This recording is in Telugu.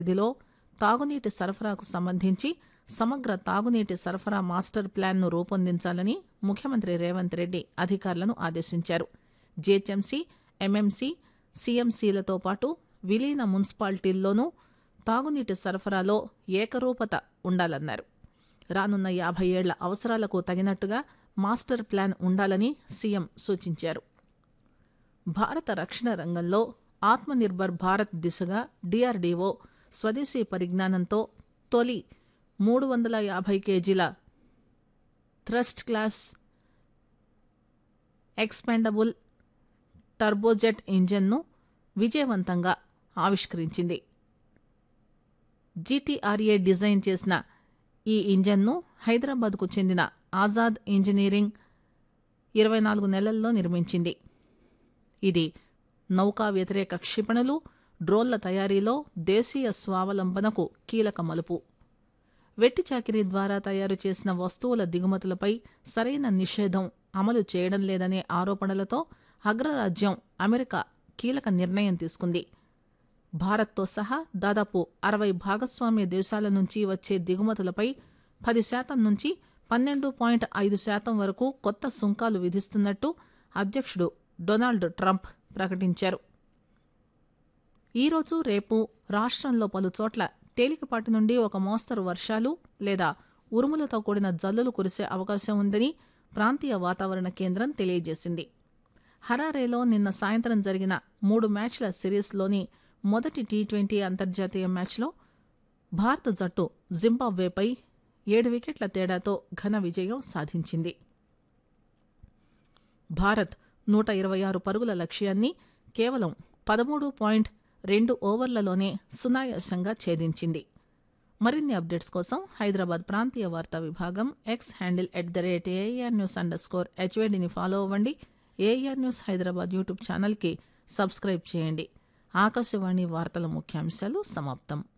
పరిధిలో తాగునీటి సరఫరాకు సంబంధించి సమగ్ర తాగునీటి సరఫరా మాస్టర్ ప్లాన్ను రూపొందించాలని ముఖ్యమంత్రి రేవంత్ రెడ్డి అధికారులను ఆదేశించారు జీహెచ్ఎంసీ ఎంఎంసీ సీఎంసీలతో పాటు విలీన మున్సిపాలిటీల్లోనూ తాగునీటి సరఫరాలో ఏకరూపత ఉండాలన్నారు రానున్న యాభై ఏళ్ల అవసరాలకు తగినట్టుగా మాస్టర్ ప్లాన్ ఉండాలని సీఎం సూచించారు భారత రక్షణ రంగంలో ఆత్మనిర్భర్ భారత్ దిశగా డిఆర్డీఓ స్వదేశీ పరిజ్ఞానంతో తొలి మూడు వందల యాభై కేజీల థ్రస్ట్ క్లాస్ ఎక్స్పెండబుల్ టర్బోజెట్ ఇంజన్ను విజయవంతంగా ఆవిష్కరించింది జీటీఆర్ఏ డిజైన్ చేసిన ఈ ఇంజన్ను హైదరాబాద్కు చెందిన ఆజాద్ ఇంజనీరింగ్ ఇరవై నాలుగు నెలల్లో నిర్మించింది ఇది నౌకా వ్యతిరేక క్షిపణులు డ్రోన్ల తయారీలో దేశీయ స్వావలంబనకు కీలక మలుపు వెట్టి చాకిరీ ద్వారా తయారు చేసిన వస్తువుల దిగుమతులపై సరైన నిషేధం అమలు చేయడం లేదనే ఆరోపణలతో అగ్రరాజ్యం అమెరికా కీలక నిర్ణయం తీసుకుంది భారత్తో సహా దాదాపు అరవై భాగస్వామ్య దేశాల నుంచి వచ్చే దిగుమతులపై పది శాతం నుంచి పన్నెండు పాయింట్ ఐదు శాతం వరకు కొత్త సుంకాలు విధిస్తున్నట్టు అధ్యక్షుడు డొనాల్డ్ ట్రంప్ ప్రకటించారు ఈరోజు రేపు రాష్ట్రంలో పలుచోట్ల తేలికపాటి నుండి ఒక మోస్తరు వర్షాలు లేదా ఉరుములతో కూడిన జల్లులు కురిసే అవకాశం ఉందని ప్రాంతీయ వాతావరణ కేంద్రం తెలియజేసింది హరారేలో నిన్న సాయంత్రం జరిగిన మూడు మ్యాచ్ల సిరీస్లోని మొదటి టీ ట్వంటీ అంతర్జాతీయ మ్యాచ్లో భారత జట్టు జింబాబ్వేపై ఏడు వికెట్ల తేడాతో ఘన విజయం సాధించింది భారత్ నూట ఇరవై ఆరు పరుగుల లక్ష్యాన్ని కేవలం పదమూడు పాయింట్ రెండు ఓవర్లలోనే సునాయాసంగా ఛేదించింది మరిన్ని అప్డేట్స్ కోసం హైదరాబాద్ ప్రాంతీయ వార్తా విభాగం X handle at the rate AR news under score హెచ్వేడిని ఫాలో అవ్వండి ఏఆర్ న్యూస్ హైదరాబాద్ యూట్యూబ్ ఛానల్కి సబ్స్క్రైబ్ చేయండి ఆకాశవాణి వార్తల ముఖ్యాంశాలు సమాప్తం